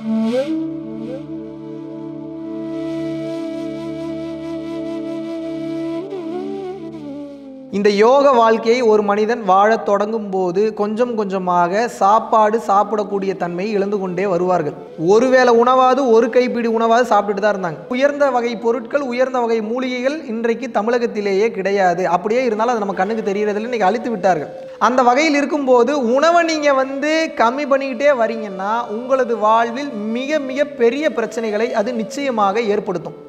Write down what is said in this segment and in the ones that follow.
இந்த யோக வாழ்க்கையை ஒரு மனிதன் வாழத் தொடங்கும் போது கொஞ்சம் கொஞ்சமாக சாப்பாடு சாப்பிடக்கூடிய தன்மையை இழந்து கொண்டே வருவார்கள் ஒருவேளை உணவாவது ஒரு கைப்பிடி உணவாவது சாப்பிட்டுட்டு தான் இருந்தாங்க உயர்ந்த வகை பொருட்கள் உயர்ந்த வகை மூலிகைகள் இன்றைக்கு தமிழகத்திலேயே கிடையாது அப்படியே இருந்தாலும் அது நம்ம கண்ணுக்கு தெரியறதில்ல இன்னைக்கு அழித்து விட்டார்கள் அந்த வகையில் இருக்கும்போது உணவை நீங்கள் வந்து கம்மி பண்ணிக்கிட்டே வரீங்கன்னா உங்களது வாழ்வில் மிக மிக பெரிய பிரச்சனைகளை அது நிச்சயமாக ஏற்படுத்தும்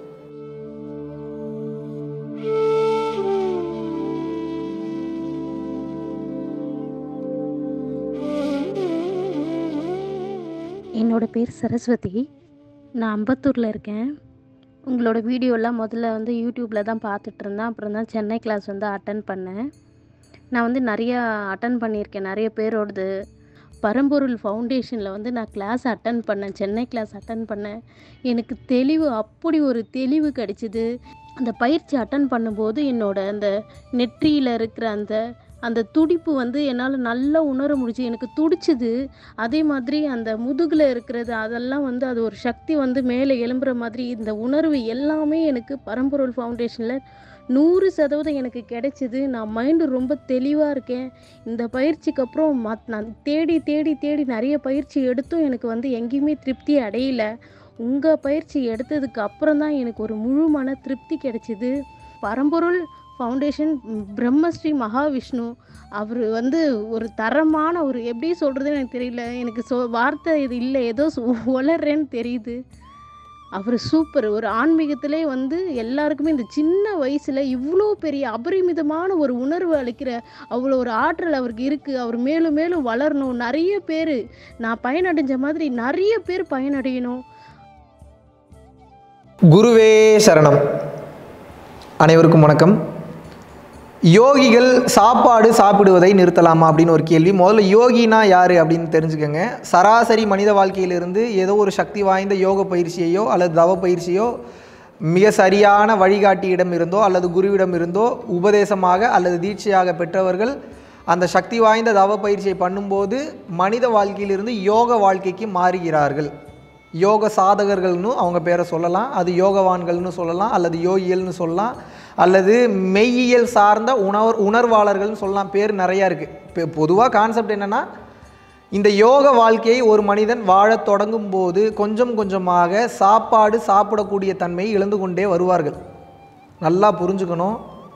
என்னோட பேர் சரஸ்வதி நான் அம்பத்தூரில் இருக்கேன் உங்களோட வீடியோலாம் முதல்ல வந்து யூடியூப்பில் தான் பார்த்துட்டு இருந்தேன் அப்புறம் தான் சென்னை கிளாஸ் வந்து அட்டன் பண்ணேன் நான் வந்து நிறையா அட்டன் பண்ணியிருக்கேன் நிறைய பேரோடது பரம்பொருள் ஃபவுண்டேஷனில் வந்து நான் கிளாஸ் அட்டன் பண்ணேன் சென்னை கிளாஸ் அட்டன் பண்ணேன் எனக்கு தெளிவு அப்படி ஒரு தெளிவு கிடைச்சிது அந்த பயிற்சி அட்டன் பண்ணும்போது என்னோட அந்த நெற்றியில் இருக்கிற அந்த அந்த துடிப்பு வந்து என்னால் நல்லா உணர முடிச்சு எனக்கு துடிச்சுது அதே மாதிரி அந்த முதுகில் இருக்கிறது அதெல்லாம் வந்து அது ஒரு சக்தி வந்து மேலே எழும்புற மாதிரி இந்த உணர்வு எல்லாமே எனக்கு பரம்பொருள் ஃபவுண்டேஷனில் நூறு சதவீதம் எனக்கு கிடைச்சிது நான் மைண்டு ரொம்ப தெளிவாக இருக்கேன் இந்த பயிற்சிக்கு அப்புறம் மத் நான் தேடி தேடி தேடி நிறைய பயிற்சி எடுத்தும் எனக்கு வந்து எங்கேயுமே திருப்தி அடையல உங்கள் பயிற்சி எடுத்ததுக்கு அப்புறம் தான் எனக்கு ஒரு முழு மன திருப்தி கிடைச்சிது பரம்பொருள் ஃபவுண்டேஷன் பிரம்மஸ்ரீ மகாவிஷ்ணு அவர் வந்து ஒரு தரமான ஒரு எப்படி சொல்கிறதுன்னு எனக்கு தெரியல எனக்கு சொ வார்த்தை இது இல்லை ஏதோ உளறேன்னு தெரியுது அவர் சூப்பர் ஒரு ஆன்மீகத்திலே வந்து எல்லாருக்குமே இந்த சின்ன வயசில் இவ்வளோ பெரிய அபரிமிதமான ஒரு உணர்வு அளிக்கிற அவ்வளோ ஒரு ஆற்றல் அவருக்கு இருக்குது அவர் மேலும் மேலும் வளரணும் நிறைய பேர் நான் பயனடைஞ்ச மாதிரி நிறைய பேர் பயனடையணும் குருவே சரணம் அனைவருக்கும் வணக்கம் யோகிகள் சாப்பாடு சாப்பிடுவதை நிறுத்தலாமா அப்படின்னு ஒரு கேள்வி முதல்ல யோகினா யார் அப்படின்னு தெரிஞ்சுக்கோங்க சராசரி மனித வாழ்க்கையிலிருந்து ஏதோ ஒரு சக்தி வாய்ந்த யோக பயிற்சியையோ அல்லது தவ பயிற்சியோ மிக சரியான வழிகாட்டியிடம் இருந்தோ அல்லது குருவிடம் இருந்தோ உபதேசமாக அல்லது தீட்சையாக பெற்றவர்கள் அந்த சக்தி வாய்ந்த தவ பயிற்சியை பண்ணும்போது மனித வாழ்க்கையிலிருந்து யோக வாழ்க்கைக்கு மாறுகிறார்கள் யோக சாதகர்கள்னு அவங்க பேரை சொல்லலாம் அது யோகவான்கள்னு சொல்லலாம் அல்லது யோகியல்னு சொல்லலாம் அல்லது மெய்யியல் சார்ந்த உணர் உணர்வாளர்கள்னு சொல்லலாம் பேர் நிறையா இருக்குது இப்போ பொதுவாக கான்செப்ட் என்னென்னா இந்த யோக வாழ்க்கையை ஒரு மனிதன் வாழத் தொடங்கும் போது கொஞ்சம் கொஞ்சமாக சாப்பாடு சாப்பிடக்கூடிய தன்மையை இழந்து கொண்டே வருவார்கள் நல்லா புரிஞ்சுக்கணும்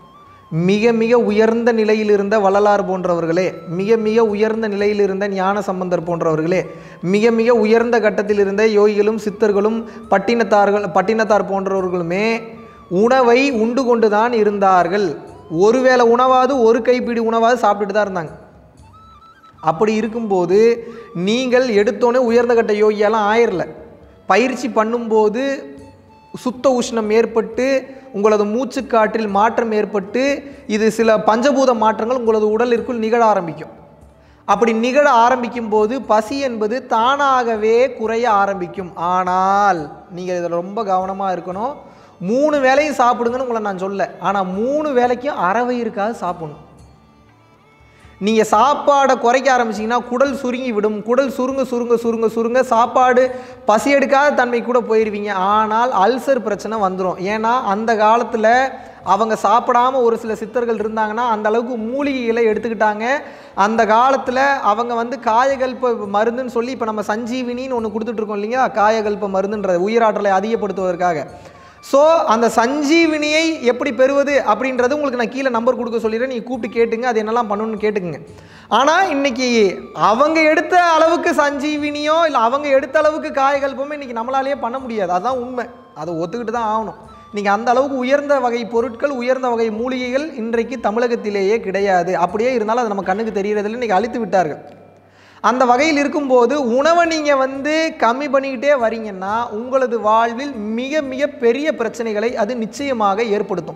மிக மிக உயர்ந்த நிலையில் இருந்த வள்ளலார் போன்றவர்களே மிக மிக உயர்ந்த நிலையில் இருந்த ஞான சம்பந்தர் போன்றவர்களே மிக மிக உயர்ந்த கட்டத்தில் இருந்த யோகிகளும் சித்தர்களும் பட்டினத்தார்கள் பட்டினத்தார் போன்றவர்களுமே உணவை உண்டு கொண்டு தான் இருந்தார்கள் ஒருவேளை உணவாவது ஒரு கைப்பிடி உணவாவது சாப்பிட்டுட்டு தான் இருந்தாங்க அப்படி இருக்கும்போது நீங்கள் எடுத்தோன்னே உயர்ந்த கட்ட யோகியெல்லாம் ஆயிரல பயிற்சி பண்ணும்போது சுத்த உஷ்ணம் ஏற்பட்டு உங்களது மூச்சுக்காற்றில் மாற்றம் ஏற்பட்டு இது சில பஞ்சபூத மாற்றங்கள் உங்களது உடலிற்குள் நிகழ ஆரம்பிக்கும் அப்படி நிகழ ஆரம்பிக்கும் போது பசி என்பது தானாகவே குறைய ஆரம்பிக்கும் ஆனால் நீங்கள் இதில் ரொம்ப கவனமாக இருக்கணும் மூணு வேளையும் சாப்பிடுங்கன்னு உங்களை நான் சொல்ல ஆனால் மூணு வேளைக்கும் அரை வயிறுக்காக சாப்பிடணும் நீங்கள் சாப்பாடை குறைக்க ஆரம்பிச்சிங்கன்னா குடல் சுருங்கி விடும் குடல் சுருங்க சுருங்க சுருங்க சுருங்க சாப்பாடு பசி எடுக்காத தன்மை கூட போயிடுவீங்க ஆனால் அல்சர் பிரச்சனை வந்துடும் ஏன்னா அந்த காலத்தில் அவங்க சாப்பிடாம ஒரு சில சித்தர்கள் இருந்தாங்கன்னா அந்த அளவுக்கு மூலிகைகளை எடுத்துக்கிட்டாங்க அந்த காலத்தில் அவங்க வந்து காயகல்ப மருந்துன்னு சொல்லி இப்போ நம்ம சஞ்சீவினின்னு ஒன்று கொடுத்துட்ருக்கோம் இல்லைங்களா காயகல்ப மருந்துன்ற உயிராற்றலை அதிகப்படுத்துவதற்காக ஸோ அந்த சஞ்சீவினியை எப்படி பெறுவது அப்படின்றது உங்களுக்கு நான் கீழே நம்பர் கொடுக்க சொல்லிடுறேன் நீங்கள் கூப்பிட்டு கேட்டுங்க அது என்னெல்லாம் பண்ணணும்னு கேட்டுக்குங்க ஆனால் இன்னைக்கு அவங்க எடுத்த அளவுக்கு சஞ்சீவினியோ இல்லை அவங்க எடுத்த அளவுக்கு காயகல்பமோ இன்னைக்கு நம்மளாலேயே பண்ண முடியாது அதுதான் உண்மை அதை ஒத்துக்கிட்டு தான் ஆகணும் நீங்கள் அந்த அளவுக்கு உயர்ந்த வகை பொருட்கள் உயர்ந்த வகை மூலிகைகள் இன்றைக்கு தமிழகத்திலேயே கிடையாது அப்படியே இருந்தாலும் அது நம்ம கண்ணுக்கு தெரியறதில்ல இன்றைக்கி அழித்து விட்டார்கள் அந்த வகையில் இருக்கும்போது உணவை நீங்கள் வந்து கம்மி பண்ணிக்கிட்டே வரீங்கன்னா உங்களது வாழ்வில் மிக மிக பெரிய பிரச்சனைகளை அது நிச்சயமாக ஏற்படுத்தும்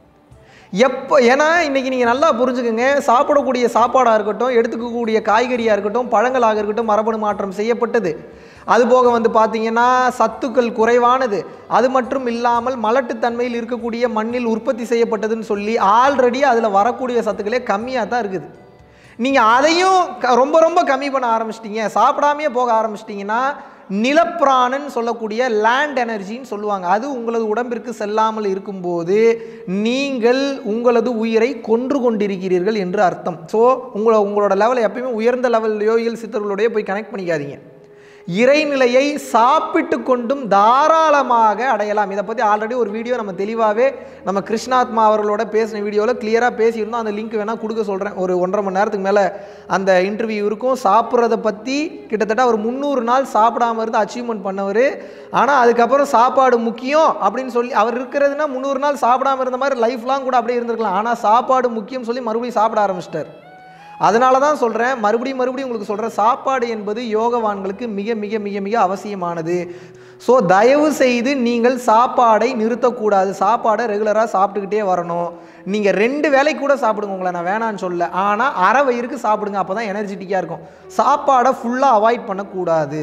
எப்போ ஏன்னா இன்றைக்கி நீங்கள் நல்லா புரிஞ்சுக்கோங்க சாப்பிடக்கூடிய சாப்பாடாக இருக்கட்டும் எடுத்துக்கக்கூடிய காய்கறியாக இருக்கட்டும் பழங்களாக இருக்கட்டும் மரபணு மாற்றம் செய்யப்பட்டது அதுபோக வந்து பார்த்தீங்கன்னா சத்துக்கள் குறைவானது அது மட்டும் இல்லாமல் மலட்டுத்தன்மையில் இருக்கக்கூடிய மண்ணில் உற்பத்தி செய்யப்பட்டதுன்னு சொல்லி ஆல்ரெடி அதில் வரக்கூடிய சத்துக்களே கம்மியாக தான் இருக்குது நீங்கள் அதையும் க- ரொம்ப ரொம்ப கம்மி பண்ண ஆரம்பிச்சிட்டிங்க சாப்பிடாமையே போக ஆரம்பிச்சிட்டிங்கன்னா நிலப்பிராணன் சொல்லக்கூடிய லேண்ட் எனர்ஜின்னு சொல்லுவாங்க அது உங்களது உடம்பிற்கு செல்லாமல் இருக்கும்போது நீங்கள் உங்களது உயிரை கொன்று கொண்டிருக்கிறீர்கள் என்று அர்த்தம் ஸோ உங்களை உங்களோட லெவலை எப்பயுமே உயர்ந்த லெவல் யோகிகள் சித்தர்களுடைய போய் கனெக்ட் பண்ணிக்காதீங்க இறைநிலையை சாப்பிட்டு கொண்டும் தாராளமாக அடையலாம் இதை பற்றி ஆல்ரெடி ஒரு வீடியோ நம்ம தெளிவாகவே நம்ம கிருஷ்ணாத்மா அவர்களோட பேசின வீடியோவில் கிளியராக பேசியிருந்தோம் அந்த லிங்க் வேணால் கொடுக்க சொல்கிறேன் ஒரு ஒன்றரை மணி நேரத்துக்கு மேலே அந்த இன்டர்வியூ இருக்கும் சாப்பிட்றத பற்றி கிட்டத்தட்ட ஒரு முந்நூறு நாள் சாப்பிடாம இருந்து அச்சீவ்மெண்ட் பண்ணவர் ஆனால் அதுக்கப்புறம் சாப்பாடு முக்கியம் அப்படின்னு சொல்லி அவர் இருக்கிறதுனா முந்நூறு நாள் சாப்பிடாம இருந்த மாதிரி லைஃப்லாம் கூட அப்படியே இருந்திருக்கலாம் ஆனால் சாப்பாடு முக்கியம் சொல்லி மறுபடியும் சாப்பிட ஆரம்பிச்சிட்டார் அதனால தான் சொல்கிறேன் மறுபடியும் மறுபடியும் உங்களுக்கு சொல்கிறேன் சாப்பாடு என்பது யோகவான்களுக்கு மிக மிக மிக மிக அவசியமானது ஸோ தயவு செய்து நீங்கள் சாப்பாடை நிறுத்தக்கூடாது சாப்பாடை ரெகுலராக சாப்பிட்டுக்கிட்டே வரணும் நீங்கள் ரெண்டு வேலைக்கு கூட சாப்பிடுங்க உங்களை நான் வேணான்னு சொல்ல ஆனால் அரை வயிறுக்கு சாப்பிடுங்க அப்போ தான் எனர்ஜெட்டிக்காக இருக்கும் சாப்பாடை ஃபுல்லாக அவாய்ட் பண்ணக்கூடாது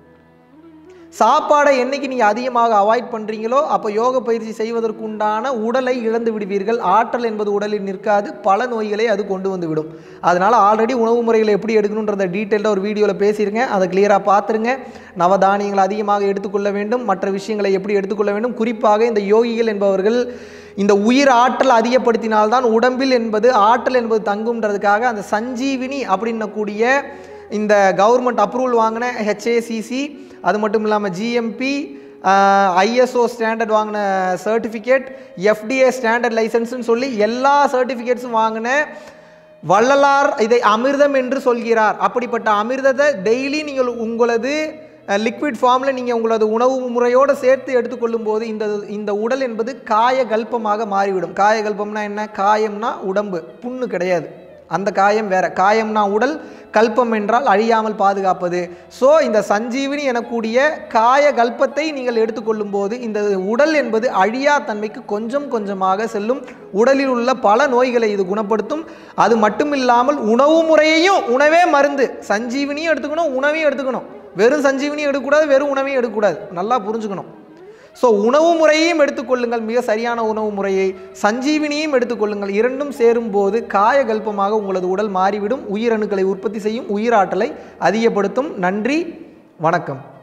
சாப்பாடை என்னைக்கு நீங்கள் அதிகமாக அவாய்ட் பண்ணுறீங்களோ அப்போ யோக பயிற்சி செய்வதற்கு உண்டான உடலை இழந்து விடுவீர்கள் ஆற்றல் என்பது உடலில் நிற்காது பல நோய்களை அது கொண்டு வந்து விடும் அதனால் ஆல்ரெடி உணவு முறைகளை எப்படி எடுக்கணுன்றத டீட்டெயிலாக ஒரு வீடியோவில் பேசியிருக்கேன் அதை கிளியராக பார்த்துருங்க நவதானியங்களை அதிகமாக எடுத்துக்கொள்ள வேண்டும் மற்ற விஷயங்களை எப்படி எடுத்துக்கொள்ள வேண்டும் குறிப்பாக இந்த யோகிகள் என்பவர்கள் இந்த உயிர் ஆற்றல் அதிகப்படுத்தினால்தான் உடம்பில் என்பது ஆற்றல் என்பது தங்கும்ன்றதுக்காக அந்த சஞ்சீவினி அப்படின்னக்கூடிய இந்த கவர்மெண்ட் அப்ரூவல் வாங்கின ஹெச்ஏசிசி அது மட்டும் இல்லாமல் ஜிஎம்பி ஐஎஸ்ஓ ஸ்டாண்டர்ட் வாங்கின சர்டிஃபிகேட் எஃப்டிஏ ஸ்டாண்டர்ட் லைசன்ஸ்னு சொல்லி எல்லா சர்டிஃபிகேட்ஸும் வாங்கின வள்ளலார் இதை அமிர்தம் என்று சொல்கிறார் அப்படிப்பட்ட அமிர்தத்தை டெய்லி நீங்கள் உங்களது லிக்விட் ஃபார்மில் நீங்கள் உங்களது உணவு முறையோடு சேர்த்து எடுத்துக்கொள்ளும் போது இந்த இந்த உடல் என்பது காய கல்பமாக மாறிவிடும் காய கல்பம்னா என்ன காயம்னா உடம்பு புண்ணு கிடையாது அந்த காயம் வேற காயம்னா உடல் கல்பம் என்றால் அழியாமல் பாதுகாப்பது ஸோ இந்த சஞ்சீவினி எனக்கூடிய காய கல்பத்தை நீங்கள் எடுத்துக்கொள்ளும் போது இந்த உடல் என்பது அழியா தன்மைக்கு கொஞ்சம் கொஞ்சமாக செல்லும் உடலில் உள்ள பல நோய்களை இது குணப்படுத்தும் அது மட்டும் இல்லாமல் உணவு முறையையும் உணவே மருந்து சஞ்சீவினியும் எடுத்துக்கணும் உணவையும் எடுத்துக்கணும் வெறும் சஞ்சீவினியும் எடுக்கக்கூடாது வெறும் உணவையும் எடுக்கக்கூடாது நல்லா புரிஞ்சுக்கணும் ஸோ உணவு முறையையும் எடுத்துக்கொள்ளுங்கள் மிக சரியான உணவு முறையை சஞ்சீவினியும் எடுத்துக்கொள்ளுங்கள் இரண்டும் சேரும்போது காயகல்பமாக உங்களது உடல் மாறிவிடும் உயிரணுக்களை உற்பத்தி செய்யும் உயிராற்றலை அதிகப்படுத்தும் நன்றி வணக்கம்